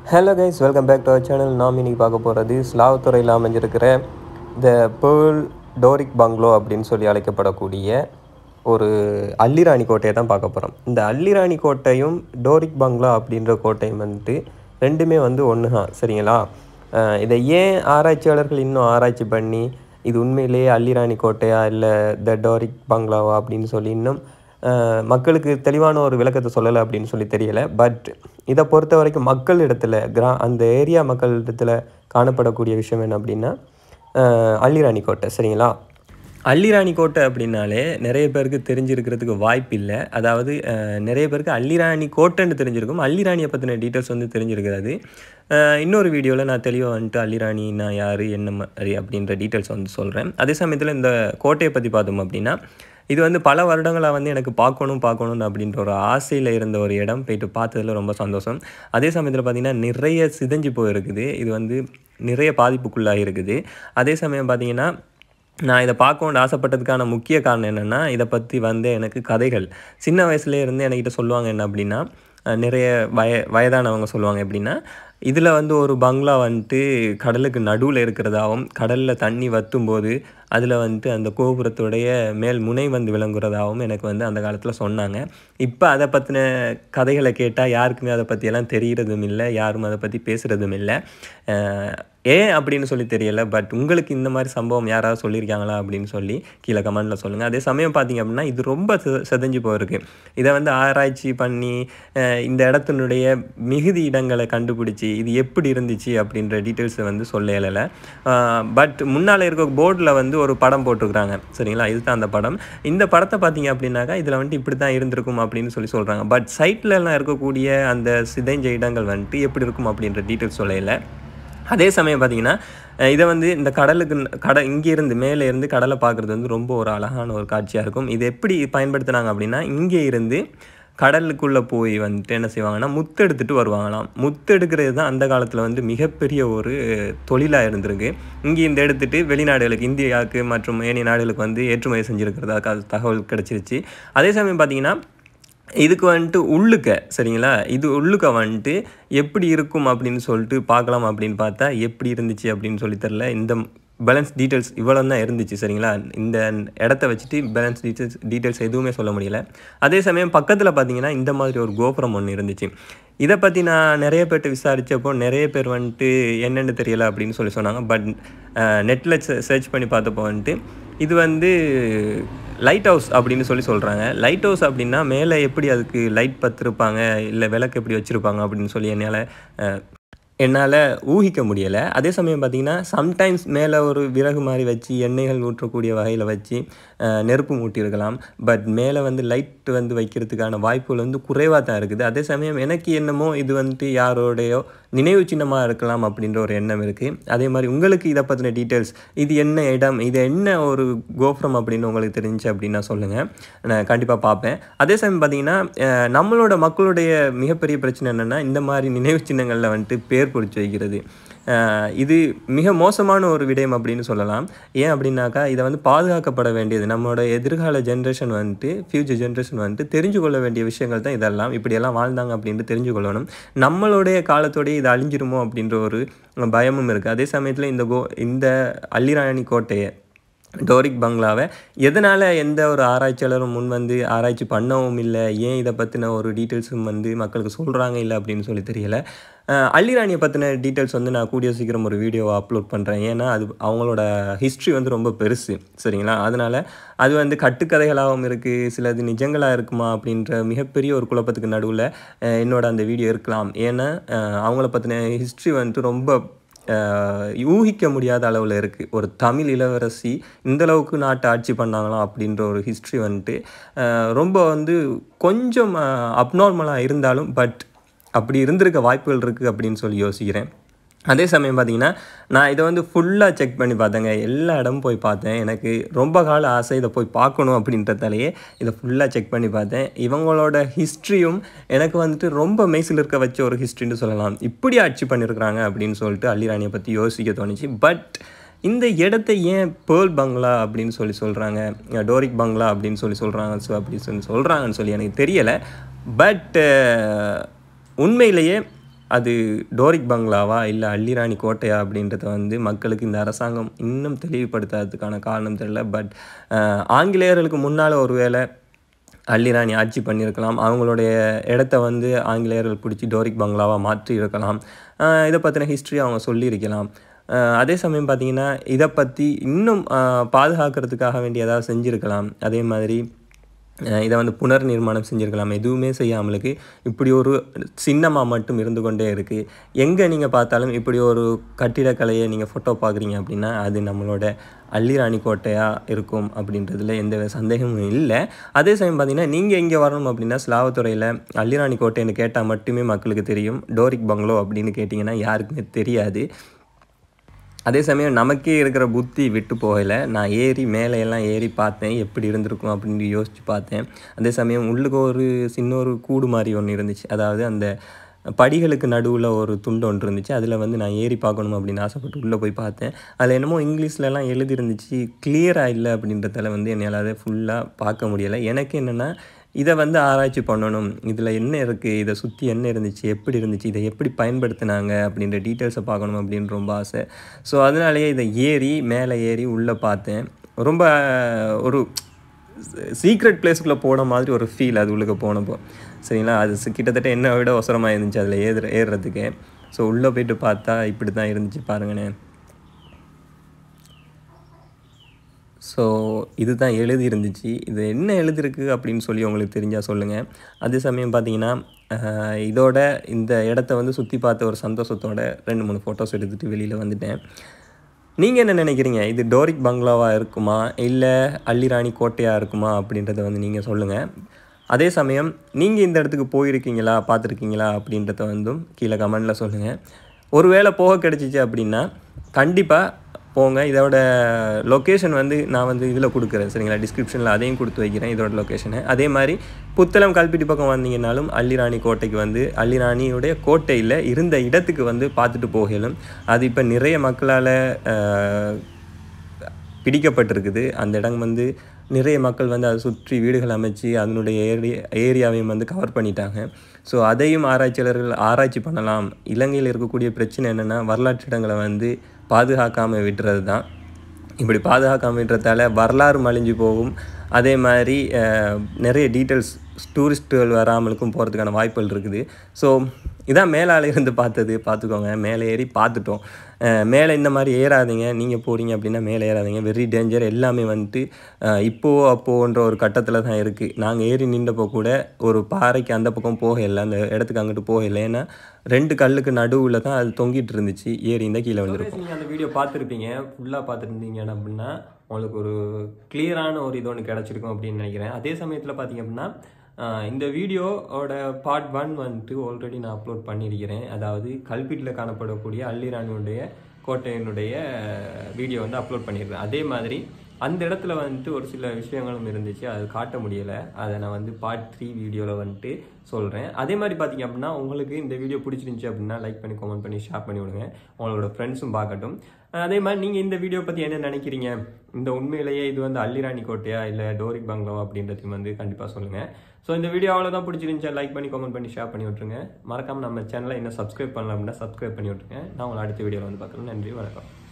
hello guys welcome back to our channel நாம் இன்னைக்கு பார்க்க போகிறது ஸ்லாவ் துறையில் அமைஞ்சிருக்கிற த பேர்ல் டோரிக் பங்களோ அப்படின்னு சொல்லி அழைக்கப்படக்கூடிய ஒரு அல்லிராணி கோட்டையை தான் பார்க்க போகிறோம் இந்த அல்லிராணி கோட்டையும் டோரிக் பங்களா அப்படின்ற கோட்டையும் வந்துட்டு ரெண்டுமே வந்து ஒன்று தான் சரிங்களா அஹ் இதை ஏன் ஆராய்ச்சியாளர்கள் இன்னும் ஆராய்ச்சி பண்ணி இது உண்மையிலேயே அல்லிராணி கோட்டையா இல்லை த டோரிக் பங்களாவா அப்படின்னு சொல்லி இன்னும் அஹ் மக்களுக்கு தெளிவான ஒரு விளக்கத்தை சொல்லலை அப்படின்னு சொல்லி தெரியலை பட் இதை பொறுத்த வரைக்கும் மக்கள் இடத்துல கிரா அந்த ஏரியா மக்கள் இடத்துல காணப்படக்கூடிய விஷயம் என்ன அப்படின்னா அஹ் அள்ளிராணி கோட்டை சரிங்களா அள்ளிராணி கோட்டை அப்படின்னாலே நிறைய பேருக்கு தெரிஞ்சிருக்கிறதுக்கு வாய்ப்பு இல்லை அதாவது அஹ், நிறைய பேருக்கு அள்ளிராணி கோட்டைன்னு தெரிஞ்சிருக்கும் அள்ளிராணியை பற்றின டீட்டெயில்ஸ் வந்து தெரிஞ்சிருக்காது அஹ், இன்னொரு வீடியோவில் நான் தெளிவாக வந்துட்டு அள்ளிராணினா யார் என்ன மாதிரி அப்படின்ற டீட்டெயில்ஸ் வந்து சொல்கிறேன் அதே சமயத்தில் இந்த கோட்டையை பற்றி பார்த்தோம் அப்படின்னா இது வந்து பல வருடங்களாக வந்து எனக்கு பார்க்கணும் பார்க்கணும் அப்படின்ற ஒரு ஆசையில் இருந்த ஒரு இடம் போயிட்டு பார்த்ததுல ரொம்ப சந்தோஷம் அதே சமயத்தில் பார்த்திங்கன்னா நிறைய சிதைஞ்சு போயிருக்குது இது வந்து நிறைய பாதிப்புக்குள்ளாக இருக்குது அதே சமயம் பார்த்திங்கன்னா நான் இதை பார்க்கணுன்னு ஆசைப்பட்டதுக்கான முக்கிய காரணம் என்னென்னா இதை பற்றி வந்து எனக்கு கதைகள் சின்ன வயசுலேயே இருந்து என்கிட்ட சொல்லுவாங்க என்ன அப்படின்னா அஹ் நிறைய வய வயதானவங்க சொல்லுவாங்க எப்படின்னா இதில் வந்து ஒரு பங்களா வந்துட்டு கடலுக்கு நடுவில் இருக்கிறதாகவும் கடலில் தண்ணி வற்றும் போது அதில் வந்துட்டு அந்த கோபுரத்துடைய மேல் முனை வந்து விளங்குறதாகவும் எனக்கு வந்து அந்த காலத்தில் சொன்னாங்க இப்போ அதை பற்றின கதைகளை கேட்டால் யாருக்குமே அதை பற்றியெல்லாம் தெரிகிறதும் இல்லை யாரும் அதை பற்றி பேசுகிறதும் இல்லை அஹ் ஏன் அப்படின்னு சொல்லி தெரியல பட் உங்களுக்கு இந்த மாதிரி சம்பவம் யாராவது சொல்லியிருக்காங்களா அப்படின்னு சொல்லி கீழே கமெண்ட்டில் சொல்லுங்கள் அதே சமயம் பார்த்தீங்க அப்படின்னா இது ரொம்ப செ- செதஞ்சு போயிருக்கு இதை வந்து ஆராய்ச்சி பண்ணி அஹ் இந்த இடத்தினுடைய மிகுதி இடங்களை கண்டுபிடிச்சி இது எப்படி இருந்துச்சு அப்படின்ற டீட்டெயில்ஸை வந்து சொல்ல இயலலை பட் முன்னால் இருக்க போர்டில் வந்து ஒரு படம் போட்டிருக்கிறாங்க சரிங்களா இதுதான் அந்த படம் இந்த படத்தை பார்த்தீங்க அப்படின்னாக்கா இதில் வந்துட்டு இப்படி தான் இருந்திருக்கும் அப்படின்னு சொல்லி சொல்கிறாங்க பட் சைட்லலாம் இருக்கக்கூடிய அந்த சிதைஞ்ச இடங்கள் வந்துட்டு எப்படி இருக்கும் அப்படின்ற டீட்டெயில்ஸ் சொல்லலை அதே சமயம் பார்த்தீங்கன்னா அஹ் இதை வந்து இந்த கடலுக்கு ந- கட இங்கேருந்து மேலே இருந்து கடலை பார்க்குறது வந்து ரொம்ப ஒரு அழகான ஒரு காட்சியாக இருக்கும் இது எப்படி பயன்படுத்துனாங்க அப்படின்னா இங்கே இருந்து கடலுக்குள்ளே போய் வந்துட்டு என்ன செய்வாங்கன்னா முத்து எடுத்துட்டு வருவாங்களாம் முத்து எடுக்கிறது தான் அந்த காலத்தில் வந்து மிகப்பெரிய ஒரு தொழிலாக இருந்திருக்கு இங்கே இந்த எடுத்துட்டு வெளிநாடுகளுக்கு இந்தியாவுக்கு மற்றும் ஏனைய நாடுகளுக்கு வந்து ஏற்றுமதி செஞ்சுருக்கிறதா தகவல் கிடச்சிருச்சு அதே சமயம் பார்த்தீங்கன்னா இதுக்கு வந்துட்டு உள்ளுக்க சரிங்களா இது உள்ளுக்க வந்துட்டு எப்படி இருக்கும் அப்படின்னு சொல்லிட்டு பார்க்கலாம் அப்படின்னு பார்த்தா எப்படி இருந்துச்சு அப்படின்னு சொல்லி தெரில இந்த பேலன்ஸ் டீட்டெயில்ஸ் இவ்வளோ தான் இருந்துச்சு சரிங்களா இந்த இடத்த வச்சுட்டு பேலன்ஸ் டீட்டெயில்ஸ் டீட்டெயில்ஸ் எதுவுமே சொல்ல முடியல அதே சமயம் பக்கத்தில் பார்த்தீங்கன்னா இந்த மாதிரி ஒரு கோபுரம் ஒன்று இருந்துச்சு இதை பற்றி நான் நிறைய பேர்ட்ட விசாரித்தப்போ நிறைய பேர் வந்துட்டு என்னென்னு தெரியல அப்படின்னு சொல்லி சொன்னாங்க பட் நெட்டில் சர்ச் பண்ணி பார்த்தப்போ வந்துட்டு இது வந்து லைட் ஹவுஸ் அப்படின்னு சொல்லி சொல்கிறாங்க லைட் ஹவுஸ் அப்படின்னா மேலே எப்படி அதுக்கு லைட் பத்திருப்பாங்க இல்லை விளக்கு எப்படி வச்சுருப்பாங்க அப்படின்னு சொல்லி என்னால் என்னால் ஊகிக்க முடியலை அதே சமயம் பார்த்திங்கன்னா சம்டைம்ஸ் மேலே ஒரு விறகு மாதிரி வச்சு எண்ணெய்கள் ஊற்றக்கூடிய வகையில் வச்சு அஹ், நெருப்பு மூட்டியிருக்கலாம் பட் மேலே வந்து லைட் வந்து வைக்கிறதுக்கான வாய்ப்புகள் வந்து குறைவாக தான் இருக்குது அதே சமயம் எனக்கு என்னமோ இது வந்துட்டு யாரோடையோ நினைவு சின்னமாக இருக்கலாம் அப்படின்ற ஒரு எண்ணம் இருக்குது அதே மாதிரி உங்களுக்கு இதை பற்றின டீட்டெயில்ஸ் இது என்ன இடம் இது என்ன ஒரு கோபுரம் அப்படின்னு உங்களுக்கு தெரிஞ்சு அப்படின்னா சொல்லுங்கள் நான் கண்டிப்பாக பார்ப்பேன் அதே சமயம் பார்த்தீங்கன்னா அஹ், நம்மளோட மக்களுடைய மிகப்பெரிய பிரச்சனை என்னென்னா இந்த மாதிரி நினைவு சின்னங்களில் வந்துட்டு பேர் பிடிச்சி வைக்கிறது அஹ், இது மிக மோசமான ஒரு விடயம் அப்படின்னு சொல்லலாம் ஏன் அப்படின்னாக்கா இதை வந்து பாதுகாக்கப்பட வேண்டியது நம்மளோட எதிர்கால ஜென்ரேஷன் வந்துட்டு ஃப்யூச்சர் ஜென்ரேஷன் வந்துட்டு தெரிஞ்சு கொள்ள வேண்டிய விஷயங்கள் தான் இதெல்லாம் இப்படியெல்லாம் வாழ்ந்தாங்க அப்படின்ட்டு தெரிஞ்சு கொள்ளணும் நம்மளுடைய காலத்தோடய இது அழிஞ்சிருமோ அப்படின்ற ஒரு பயமும் இருக்குது அதே சமயத்தில் இந்த கோ இந்த அல்லிராணி கோட்டையை டோரிக் பங்களாவை எதனால் எந்த ஒரு ஆராய்ச்சியாளரும் முன் வந்து ஆராய்ச்சி பண்ணவும் இல்லை ஏன் இதை பற்றின ஒரு டீட்டெயில்ஸும் வந்து மக்களுக்கு சொல்கிறாங்க இல்லை அப்படின்னு சொல்லி தெரியல அஹ் அள்ளிராணியை பற்றின டீட்டெயில்ஸ் வந்து நான் கூடிய சீக்கிரம் ஒரு வீடியோவை அப்லோட் பண்ணுறேன் ஏன்னா அது அவங்களோட ஹிஸ்ட்ரி வந்து ரொம்ப பெருசு சரிங்களா அதனால் அது வந்து கட்டுக்கதைகளாகவும் இருக்குது சிலது நிஜங்களாக இருக்குமா அப்படின்ற மிகப்பெரிய ஒரு குழப்பத்துக்கு நடுவில் என்னோட அந்த வீடியோ இருக்கலாம் ஏன்னா அஹ் அவங்கள பற்றின ஹிஸ்ட்ரி வந்துட்டு ரொம்ப அஹ் யூகிக்க முடியாத அளவில் இருக்குது ஒரு தமிழ் இளவரசி இந்த அளவுக்கு நாட்டை ஆட்சி பண்ணாங்களாம் அப்படின்ற ஒரு ஹிஸ்ட்ரி வந்துட்டு அஹ் ரொம்ப வந்து கொஞ்சம் அப்நார்மலாக இருந்தாலும் பட் அப்படி இருந்திருக்க வாய்ப்புகள் இருக்குது அப்படின்னு சொல்லி யோசிக்கிறேன் அதே சமயம் பார்த்தீங்கன்னா நான் இதை வந்து ஃபுல்லாக செக் பண்ணி பார்த்தேங்க எல்லா இடமும் போய் பார்த்தேன் எனக்கு ரொம்ப கால ஆசை இதை போய் பார்க்கணும் அப்படின்றதாலேயே இதை ஃபுல்லாக செக் பண்ணி பார்த்தேன் இவங்களோட ஹிஸ்ட்ரியும் எனக்கு வந்துட்டு ரொம்ப மெய்சில் இருக்க வச்ச ஒரு ஹிஸ்ட்ரின்னு சொல்லலாம் இப்படி ஆட்சி பண்ணியிருக்கிறாங்க அப்படின்னு சொல்லிட்டு அள்ளிராணியை பற்றி யோசிக்க தோணுச்சு பட் இந்த இடத்த ஏன் பேர்ல் பங்களா அப்படின்னு சொல்லி சொல்கிறாங்க டோரிக் பங்களா அப்படின்னு சொல்லி சொல்கிறாங்க ஸோ அப்படி சொல்லி சொல்கிறாங்கன்னு சொல்லி எனக்கு தெரியலை பட் உண்மையிலேயே அது டோரிக் பங்களாவா இல்லை அள்ளிராணி கோட்டையா அப்படின்றத வந்து மக்களுக்கு இந்த அரசாங்கம் இன்னும் தெளிவுபடுத்தாததுக்கான காரணம் தெரியல பட் ஆங்கிலேயர்களுக்கு முன்னால் ஒருவேளை அள்ளிராணி ஆட்சி பண்ணியிருக்கலாம் அவங்களுடைய இடத்த வந்து ஆங்கிலேயர்கள் பிடிச்சி டோரிக் பங்களாவாக மாற்றி இருக்கலாம் ஆஹ் இதை பற்றின ஹிஸ்ட்ரி அவங்க சொல்லியிருக்கலாம் ஆஹ் அதே சமயம் பார்த்தீங்கன்னா இதை பற்றி இன்னும் ஆஹ் பாதுகாக்கிறதுக்காக வேண்டி ஏதாவது செஞ்சுருக்கலாம் அதே மாதிரி அஹ் இதை வந்து புனர் நிர்மாணம் செஞ்சுருக்கலாம் எதுவுமே செய்யாமலுக்கு இப்படி ஒரு சின்னமாக மட்டும் இருந்து கொண்டே இருக்குது எங்கே நீங்கள் பார்த்தாலும் இப்படி ஒரு கட்டிடக்கலையை நீங்கள் ஃபோட்டோ பார்க்குறீங்க அப்படின்னா அது நம்மளோட அள்ளிராணி கோட்டையாக இருக்கும் அப்படின்றதுல எந்த வித சந்தேகமும் இல்லை அதே சமயம் பார்த்தீங்கன்னா நீங்கள் இங்கே வரணும் அப்படின்னா ஸ்லாவத்துறையில் அள்ளிராணி கோட்டைன்னு கேட்டால் மட்டுமே மக்களுக்கு தெரியும் டோரிக் பங்களோ அப்படின்னு கேட்டிங்கன்னா யாருக்குமே தெரியாது அதே சமயம் நமக்கே இருக்கிற புத்தி விட்டு போகலை நான் ஏறி மேலே எல்லாம் ஏறி பார்த்தேன் எப்படி இருந்திருக்கும் அப்படின்னு யோசித்து பார்த்தேன் அதே சமயம் உள்ளுக்கு ஒரு சின்ன ஒரு கூடு மாதிரி ஒன்று இருந்துச்சு அதாவது அந்த படிகளுக்கு நடுவில் ஒரு துண்டு ஒன்று இருந்துச்சு அதில் வந்து நான் ஏறி பார்க்கணும் அப்படின்னு ஆசைப்பட்டு உள்ளே போய் பார்த்தேன் அதில் என்னமோ இங்கிலீஷ்லலாம் எழுதிருந்துச்சு கிளியராக இல்லை அப்படின்றதால வந்து என்னால் அதை ஃபுல்லாக பார்க்க முடியலை எனக்கு என்னென்னா இதை வந்து ஆராய்ச்சி பண்ணணும் இதில் என்ன இருக்குது இதை சுற்றி என்ன இருந்துச்சு எப்படி இருந்துச்சு இதை எப்படி பயன்படுத்தினாங்க அப்படின்ற டீட்டெயில்ஸை பார்க்கணும் அப்படின்னு ரொம்ப ஆசை ஸோ அதனாலேயே இதை ஏறி மேலே ஏறி உள்ளே பார்த்தேன் ரொம்ப ஒரு சீக்ரெட் பிளேஸ்க்குள்ளே போன மாதிரி ஒரு ஃபீல் அது உள்ளுக்கு போனப்போ சரிங்களா அது சி- கிட்டத்தட்ட என்ன விட அவசரமாக இருந்துச்சு அதில் ஏறுற ஏறுறதுக்கு ஸோ உள்ளே போயிட்டு பார்த்தா இப்படி தான் இருந்துச்சு பாருங்கண்ணே ஸோ இதுதான் எழுதி இருந்துச்சு இது என்ன எழுதிருக்கு அப்படின்னு சொல்லி உங்களுக்கு தெரிஞ்சால் சொல்லுங்கள் அதே சமயம் பார்த்தீங்கன்னா ஆஹ், இதோட இந்த இடத்த வந்து சுற்றி பார்த்த ஒரு சந்தோஷத்தோட ரெண்டு மூணு ஃபோட்டோஸ் எடுத்துகிட்டு வெளியில் வந்துட்டேன் நீங்கள் என்ன நினைக்கிறீங்க இது டோரிக் பங்களாவாக இருக்குமா இல்லை அள்ளிராணி கோட்டையாக இருக்குமா அப்படின்றத வந்து நீங்கள் சொல்லுங்கள் அதே சமயம் நீங்கள் இந்த இடத்துக்கு போயிருக்கீங்களா பார்த்துருக்கீங்களா அப்படின்றத வந்தும் கீழே கமெண்டில் சொல்லுங்கள் ஒருவேளை போக கிடச்சிச்சு அப்படின்னா கண்டிப்பாக போங்க இதோட லொக்கேஷன் வந்து நான் வந்து இதில் கொடுக்குறேன் சரிங்களா டிஸ்கிரிப்ஷனில் அதையும் கொடுத்து வைக்கிறேன் இதோட லொக்கேஷனை அதே மாதிரி புத்தளம் கல்பிட்டி பக்கம் வந்தீங்கன்னாலும் அள்ளிராணி கோட்டைக்கு வந்து அள்ளிராணியுடைய கோட்டையில் இருந்த இடத்துக்கு வந்து பார்த்துட்டு போகலும் அது இப்போ நிறைய மக்களால் பிடிக்கப்பட்டிருக்குது அந்த இடம் வந்து நிறைய மக்கள் வந்து அதை சுற்றி வீடுகள் அமைச்சு அதனுடைய ஏரியா ஏரியாவையும் வந்து கவர் பண்ணிட்டாங்க ஸோ அதையும் ஆராய்ச்சியாளர்கள் ஆராய்ச்சி பண்ணலாம் இலங்கையில் இருக்கக்கூடிய பிரச்சனை என்னென்னா வரலாற்று இடங்களை வந்து பாதுகாக்காமல் விட்டுறது தான் இப்படி பாதுகாக்காமல் விட்டுறதால வரலாறு மலிஞ்சு போகும் அதே மாதிரி அஹ், நிறைய டீட்டெயில்ஸ் டூரிஸ்ட்டுகள் வராமலுக்கும் போகிறதுக்கான வாய்ப்புகள் இருக்குது ஸோ இதான் மேலால இருந்து பார்த்தது பார்த்துக்கோங்க மேலே ஏறி பார்த்துட்டோம் அஹ், மேலே இந்த மாதிரி ஏறாதீங்க நீங்கள் போகிறீங்க அப்படின்னா மேலே ஏறாதீங்க வெரி டேஞ்சர் எல்லாமே வந்துட்டு அஹ், இப்போ அப்போன்ற ஒரு கட்டத்தில் தான் இருக்குது நாங்கள் ஏறி நின்றப்போ கூட ஒரு பாறைக்கு அந்த பக்கம் போகலை அந்த இடத்துக்கு அங்கிட்டு போகலை ஏன்னா ரெண்டு கல்லுக்கு நடுவில் தான் அது தொங்கிட்டு இருந்துச்சு ஏறி இந்த கீழே வந்துருக்கும் நீங்கள் அந்த வீடியோ பார்த்துருப்பீங்க ஃபுல்லாக பார்த்துருந்தீங்க அப்படின்னா உங்களுக்கு ஒரு கிளியரான ஒரு இது ஒன்று கிடச்சிருக்கும் அப்படின்னு நினைக்கிறேன் அதே சமயத்தில் பார்த்தீங்க அப்படின்னா ஆஹ் இந்த வீடியோவோட பார்ட் ஒன் வந்துட்டு ஆல்ரெடி நான் அப்லோட் பண்ணியிருக்கிறேன் அதாவது கல்பிட்டில் காணப்படக்கூடிய அள்ளிராணியுடைய கோட்டையினுடைய வீடியோ வந்து அப்லோட் பண்ணியிருக்கேன் அதே மாதிரி அந்த இடத்துல வந்துட்டு ஒரு சில விஷயங்களும் இருந்துச்சு அது காட்ட முடியலை அதை நான் வந்து பார்ட் த்ரீ வீடியோவில் வந்துட்டு சொல்கிறேன் அதே மாதிரி பார்த்தீங்க அப்படின்னா உங்களுக்கு இந்த வீடியோ பிடிச்சிருந்துச்சி அப்படின்னா லைக் பண்ணி கமெண்ட் பண்ணி ஷேர் பண்ணி விடுங்க உங்களோட ஃப்ரெண்ட்ஸும் பார்க்கட்டும் அதே மாதிரி நீங்கள் இந்த வீடியோ பற்றி என்ன நினைக்கிறீங்க இந்த உண்மையிலேயே இது வந்து அள்ளிராணி கோட்டையா இல்லை டோரிக் பங்களாவா அப்படின்றதையும் வந்து கண்டிப்பாக சொல்லுங்கள் ஸோ இந்த வீடியோ அவ்வளோதான் பிடிச்சிருந்துச்சா லைக் பண்ணி கமெண்ட் பண்ணி ஷேர் பண்ணி விட்ருங்க மறக்காம நம்ம சேனலை என்ன சப்ஸ்கிரைப் பண்ணலாம் அப்படின்னா சப்ஸ்கிரைப் பண்ணி விட்ருங்க நான் உங்களை அடுத்த வீடியோவில் வந்து பார்க்குறேன் நன்றி வணக்கம்